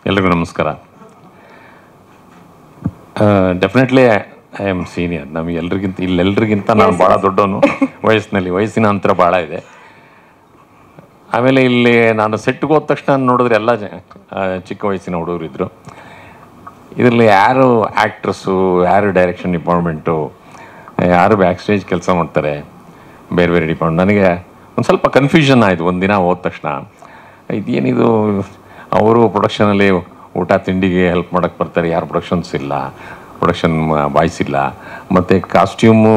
ಎಲ್ರಿಗೂ ನಮಸ್ಕಾರ definitely I am senior ನಮಗೆ ಎಲ್ರಿಗಿಂತ ಇಲ್ಲೆಲ್ರಿಗಿಂತ ನಾನು ಭಾಳ ದೊಡ್ಡವನು ವಯಸ್ಸಿನಲ್ಲಿ ವಯಸ್ಸಿನ ಅಂತರ ಭಾಳ ಇದೆ ಆಮೇಲೆ ಇಲ್ಲಿ ನಾನು ಸೆಟ್ಗೆ ಹೋದ ತಕ್ಷಣ ನೋಡಿದ್ರೆ ಎಲ್ಲ ಜ- ಆ, ಚಿಕ್ಕ ವಯಸ್ಸಿನ ಹುಡುಗರು ಇದ್ದರು ಇದರಲ್ಲಿ ಯಾರು ಆ್ಯಕ್ಟ್ರಸ್ಸು ಯಾರು ಡೈರೆಕ್ಷನ್ ಡಿಪಾರ್ಟ್ಮೆಂಟು ಯಾರು ಬ್ಯಾಕ್ ಸ್ಟೇಜ್ ಕೆಲಸ ಮಾಡ್ತಾರೆ ಬೇರೆ ಬೇರೆ ಡಿಪಾರ್ಟ್ಮೆಂಟ್ ನನಗೆ ಒಂದು ಸ್ವಲ್ಪ ಕನ್ಫ್ಯೂಷನ್ ಆಯಿತು ಒಂದಿನ ಹೋದ ತಕ್ಷಣ ಇದೇನಿದು ಅವರು ಪ್ರೊಡಕ್ಷನಲ್ಲಿ ಊಟ ತಿಂಡಿಗೆ ಹೆಲ್ಪ್ ಮಾಡೋಕ್ಕೆ ಬರ್ತಾರೆ ಯಾರು ಪ್ರೊಡಕ್ಷನ್ಸ್ ಇಲ್ಲ ಪ್ರೊಡಕ್ಷನ್ ಬಾಯ್ಸ್ ಇಲ್ಲ ಮತ್ತು ಕಾಸ್ಟ್ಯೂಮು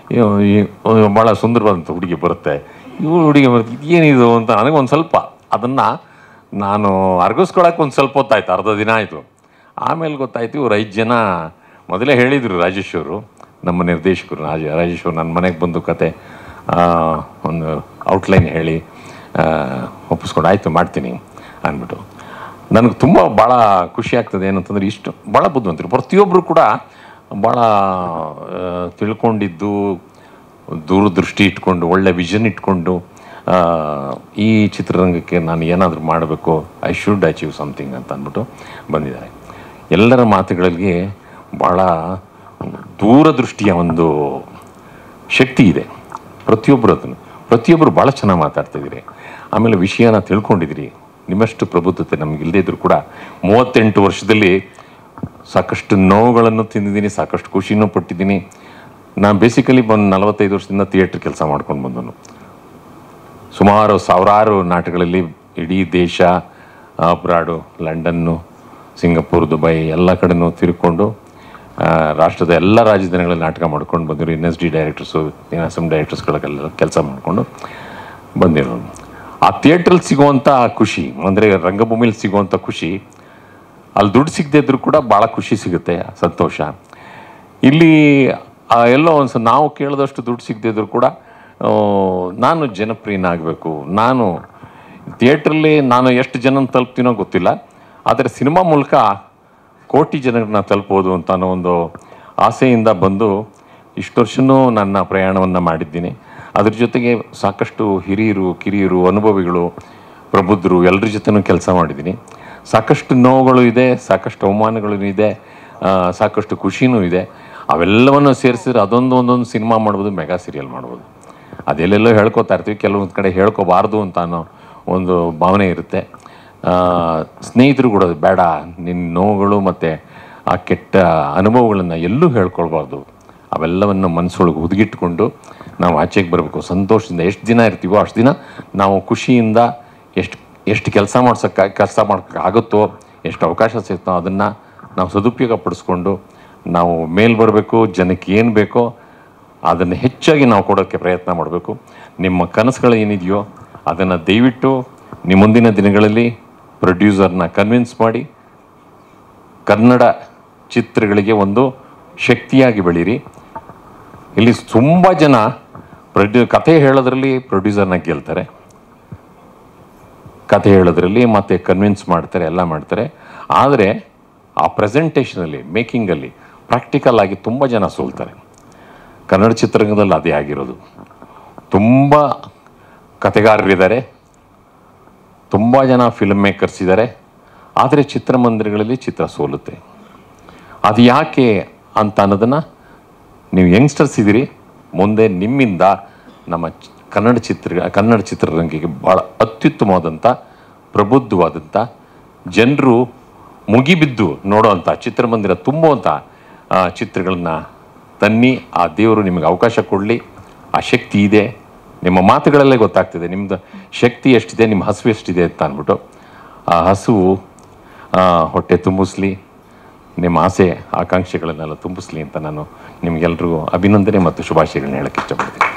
ಭಾಳ ಸುಂದರವಾದಂಥ ಹುಡುಗಿ ಬರುತ್ತೆ ಇವು ಹುಡುಗಿ ಬರುತ್ತೆ ಇದೇನಿದು ಅಂತ ನನಗೊಂದು ಸ್ವಲ್ಪ ಅದನ್ನು ನಾನು ಅರ್ಗಿಸ್ಕೊಳಕ್ಕೆ ಒಂದು ಸ್ವಲ್ಪ ಹೊತ್ತಾಯ್ತು ಅರ್ಧ ದಿನ ಆಯಿತು ಆಮೇಲೆ ಗೊತ್ತಾಯ್ತು ಇವ್ರು ಐದು ಜನ ಮೊದಲೇ ಹೇಳಿದರು ರಾಜೇಶ್ ಅವರು ನಮ್ಮ ನಿರ್ದೇಶಕರು ರಾಜ ರಾಜೇಶ್ ಅವರು ನನ್ನ ಮನೆಗೆ ಬಂದು ಕತೆ ಆ, ಒಂದು ಔಟ್ಲೈನ್ ಹೇಳಿ ಆ, ಒಪ್ಪಿಸ್ಕೊಂಡು ಆಯಿತು ಮಾಡ್ತೀನಿ ಅಂದ್ಬಿಟ್ಟು ನನಗೆ ತುಂಬ ಭಾಳ ಖುಷಿ ಆಗ್ತದೆ ಏನಂತಂದ್ರೆ ಇಷ್ಟು ಭಾಳ ಬುದ್ಧಿವಂತರು ಪ್ರತಿಯೊಬ್ಬರು ಕೂಡ ಭಾಳ ಆ, ತಿಳ್ಕೊಂಡಿದ್ದು ದೂರದೃಷ್ಟಿ ಇಟ್ಕೊಂಡು ಒಳ್ಳೆ ವಿಷನ್ ಇಟ್ಕೊಂಡು ಆ, ಈ ಚಿತ್ರರಂಗಕ್ಕೆ ನಾನು ಏನಾದರೂ ಮಾಡಬೇಕು ಐ ಶುಡ್ ಅಚೀವ್ ಸಮಥಿಂಗ್ ಅಂತ ಅಂದ್ಬಿಟ್ಟು ಬಂದಿದ್ದಾರೆ ಎಲ್ಲರ ಮಾತುಗಳಿಗೆ ಭಾಳ ದೂರದೃಷ್ಟಿಯ ಒಂದು ಶಕ್ತಿ ಇದೆ ಪ್ರತಿಯೊಬ್ಬರು ಅದನ್ನು ಪ್ರತಿಯೊಬ್ಬರು ಭಾಳ ಚೆನ್ನಾಗಿ ಮಾತಾಡ್ತಿದ್ದೀರಿ ಆಮೇಲೆ ವಿಷಯನ ತಿಳ್ಕೊಂಡಿದ್ದೀರಿ ನಿಮ್ಮಷ್ಟು ಪ್ರಬುದ್ಧತೆ ನಮ್ಗೆ ಇಲ್ಲದೇ ಇದ್ರೂ ಕೂಡ ಮೂವತ್ತೆಂಟು ವರ್ಷದಲ್ಲಿ ಸಾಕಷ್ಟು ನೋವುಗಳನ್ನು ತಿಂದಿದ್ದೀನಿ ಸಾಕಷ್ಟು ಖುಷಿನೂ ಪಟ್ಟಿದ್ದೀನಿ ನಾನು ಬೇಸಿಕಲಿ ಬಂದು ನಲವತ್ತೈದು ವರ್ಷದಿಂದ ಥಿಯೇಟ್ರ್ ಕೆಲಸ ಮಾಡ್ಕೊಂಡು ಬಂದನು ಸುಮಾರು ಸಾವಿರಾರು ನಾಟಕಗಳಲ್ಲಿ ಇಡೀ ದೇಶ ಅಬ್ರಾಡು ಲಂಡನ್ನು ಸಿಂಗಪೂರ್ ದುಬೈ ಎಲ್ಲ ಕಡೆನೂ ತಿರ್ಕೊಂಡು ಆ, ರಾಷ್ಟ್ರದ ಎಲ್ಲ ರಾಜಧಾನಿಗಳಲ್ಲಿ ನಾಟಕ ಮಾಡ್ಕೊಂಡು ಬಂದಿರೋ N S D directors N ಡೈರೆಕ್ಟರ್ಸ್ಗಳಿಗೆಲ್ಲ ಕೆಲಸ ಮಾಡಿಕೊಂಡು ಬಂದಿರೋನು ಆ ಥಿಯೇಟ್ರಲ್ಲಿ ಸಿಗುವಂಥ ಖುಷಿ ಅಂದರೆ ರಂಗಭೂಮಿಲಿ ಸಿಗುವಂಥ ಖುಷಿ ಅಲ್ಲಿ ದುಡ್ಡು ಸಿಗದೇ ಇದ್ರೂ ಕೂಡ ಭಾಳ ಖುಷಿ ಸಿಗುತ್ತೆ ಸಂತೋಷ ಇಲ್ಲಿ ಆ, ಎಲ್ಲೋ ಒಂದು ಸ ನಾವು ಕೇಳಿದಷ್ಟು ದುಡ್ಡು ಸಿಗದೇ ಇದ್ರೂ ಕೂಡ ಆ, ನಾನು ಜನಪ್ರಿಯನಾಗಬೇಕು ನಾನು ಥಿಯೇಟ್ರಲ್ಲಿ ನಾನು ಎಷ್ಟು ಜನ ತಲುಪ್ತೀನೋ ಗೊತ್ತಿಲ್ಲ ಆದರೆ ಸಿನಿಮಾ ಮೂಲಕ ಕೋಟಿ ಜನರನ್ನ ತಲುಪೋದು ಅಂತ ಅನ್ನೋ ಒಂದು ಆಸೆಯಿಂದ ಬಂದು ಇಷ್ಟು ವರ್ಷನೂ ನನ್ನ ಪ್ರಯಾಣವನ್ನು ಮಾಡಿದ್ದೀನಿ ಅದ್ರ ಜೊತೆಗೆ ಸಾಕಷ್ಟು ಹಿರಿಯರು ಕಿರಿಯರು ಅನುಭವಿಗಳು ಪ್ರಬುದ್ಧರು ಎಲ್ಲರ ಜೊತೆನೂ ಕೆಲಸ ಮಾಡಿದ್ದೀನಿ ಸಾಕಷ್ಟು ನೋವುಗಳು ಇದೆ ಸಾಕಷ್ಟು ಅವಮಾನಗಳು ಇದೆ ಆ, ಸಾಕಷ್ಟು ಖುಷಿನೂ ಇದೆ ಅವೆಲ್ಲವನ್ನು ಸೇರಿಸಿದ್ರೆ ಅದೊಂದು ಒಂದೊಂದು ಸಿನಿಮಾ ಮಾಡ್ಬೋದು ಮೆಗಾ ಸೀರಿಯಲ್ ಮಾಡ್ಬೋದು ಅದೆಲ್ಲೆಲ್ಲೋ ಹೇಳ್ಕೊತಾ ಇರ್ತೀವಿ ಕೆಲವೊಂದು ಕಡೆ ಹೇಳ್ಕೋಬಾರ್ದು ಅಂತ ಅನ್ನೋ ಒಂದು ಭಾವನೆ ಇರುತ್ತೆ ಆ, ಸ್ನೇಹಿತರು ಕೂಡ ಬೇಡ ನಿನ್ನ ನೋವುಗಳು ಮತ್ತು ಆ ಕೆಟ್ಟ ಅನುಭವಗಳನ್ನು ಎಲ್ಲೂ ಹೇಳ್ಕೊಳ್ಬಾರ್ದು ಅವೆಲ್ಲವನ್ನು ಮನಸ್ಸೊಳಗೆ ಹುದುಗಿಟ್ಕೊಂಡು ನಾವು ಆಚೆಗೆ ಬರಬೇಕು ಸಂತೋಷದಿಂದ ಎಷ್ಟು ದಿನ ಇರ್ತೀವೋ ಅಷ್ಟು ದಿನ ನಾವು ಖುಷಿಯಿಂದ ಎಷ್ಟು ಎಷ್ಟು ಕೆಲಸ ಮಾಡ್ಸೋಕ್ಕೆ ಕೆಲಸ ಮಾಡೋಕ್ಕಾಗುತ್ತೋ ಎಷ್ಟು ಅವಕಾಶ ಸಿಗ್ತೋ ಅದನ್ನು ನಾವು ಸದುಪಯೋಗ ಪಡಿಸ್ಕೊಂಡು ನಾವು ಮೇಲ್ ಬರಬೇಕು ಜನಕ್ಕೆ ಏನು ಬೇಕೋ ಅದನ್ನು ಹೆಚ್ಚಾಗಿ ನಾವು ಕೊಡೋಕ್ಕೆ ಪ್ರಯತ್ನ ಮಾಡಬೇಕು ನಿಮ್ಮ ಕನಸುಗಳು ಏನಿದೆಯೋ ಅದನ್ನು ದಯವಿಟ್ಟು ನಿಮ್ಮ ಮುಂದಿನ ದಿನಗಳಲ್ಲಿ ಪ್ರೊಡ್ಯೂಸರ್ನ ಕನ್ವಿನ್ಸ್ ಮಾಡಿ ಕನ್ನಡ ಚಿತ್ರಗಳಿಗೆ ಒಂದು ಶಕ್ತಿಯಾಗಿ ಬೆಳೀರಿ ಇಲ್ಲಿ ತುಂಬ ಜನ ಪ್ರೊಡ್ಯೂ ಕಥೆ ಹೇಳೋದ್ರಲ್ಲಿ ಪ್ರೊಡ್ಯೂಸರ್ನ ಗೆಲ್ತಾರೆ ಕಥೆ ಹೇಳೋದ್ರಲ್ಲಿ ಮತ್ತೆ ಕನ್ವಿನ್ಸ್ ಮಾಡ್ತಾರೆ ಎಲ್ಲ ಮಾಡ್ತಾರೆ ಆದರೆ ಆ ಪ್ರೆಸೆಂಟೇಷನಲ್ಲಿ ಮೇಕಿಂಗಲ್ಲಿ ಪ್ರಾಕ್ಟಿಕಲ್ ಆಗಿ ತುಂಬ ಜನ ಸೋಲ್ತಾರೆ ಕನ್ನಡ ಚಿತ್ರರಂಗದಲ್ಲಿ ಅದೇ ಆಗಿರೋದು ತುಂಬ ಕಥೆಗಾರರಿದ್ದಾರೆ ತುಂಬ ಜನ ಫಿಲ್ಮ್ ಮೇಕರ್ಸ್ ಇದ್ದಾರೆ ಆದರೆ ಚಿತ್ರಮಂದಿರಗಳಲ್ಲಿ ಚಿತ್ರ ಸೋಲುತ್ತೆ ಅದು ಯಾಕೆ ಅಂತ ಅನ್ನೋದನ್ನು ನೀವು ಯಂಗ್ಸ್ಟರ್ಸ್ ಇದ್ದೀರಿ ಮುಂದೆ ನಿಮ್ಮಿಂದ ನಮ್ಮ ಚ- ಕನ್ನಡ ಚಿತ್ರ ಕನ್ನಡ ಚಿತ್ರರಂಗಕ್ಕೆ ಭಾಳ ಅತ್ಯುತ್ತಮವಾದಂಥ ಪ್ರಬುದ್ಧವಾದಂಥ ಜನರು ಮುಗಿಬಿದ್ದು ನೋಡೋವಂಥ ಚಿತ್ರಮಂದಿರ ತುಂಬುವಂಥ ಆ, ಚಿತ್ರಗಳನ್ನ ತನ್ನಿ ಆ ದೇವರು ನಿಮಗೆ ಅವಕಾಶ ಕೊಡಲಿ ಆ ಶಕ್ತಿ ಇದೆ ನಿಮ್ಮ ಮಾತುಗಳಲ್ಲೇ ಗೊತ್ತಾಗ್ತಿದೆ ನಿಮ್ಮದು ಶಕ್ತಿ ಎಷ್ಟಿದೆ ನಿಮ್ಮ ಹಸಿವು ಎಷ್ಟಿದೆ ಅಂತ ಅಂದ್ಬಿಟ್ಟು ಆ ಹಸುವು ಆ, ಹೊಟ್ಟೆ ತುಂಬಿಸ್ಲಿ ನಿಮ್ಮ ಆಸೆ ಆಕಾಂಕ್ಷೆಗಳನ್ನೆಲ್ಲ ತುಂಬಿಸ್ಲಿ ಅಂತ ನಾನು ನಿಮಗೆಲ್ರಿಗೂ ಅಭಿನಂದನೆ ಮತ್ತು ಶುಭಾಶಯಗಳನ್ನ ಹೇಳಕ್ಕೆ ಇಷ್ಟಪಡ್ತೀನಿ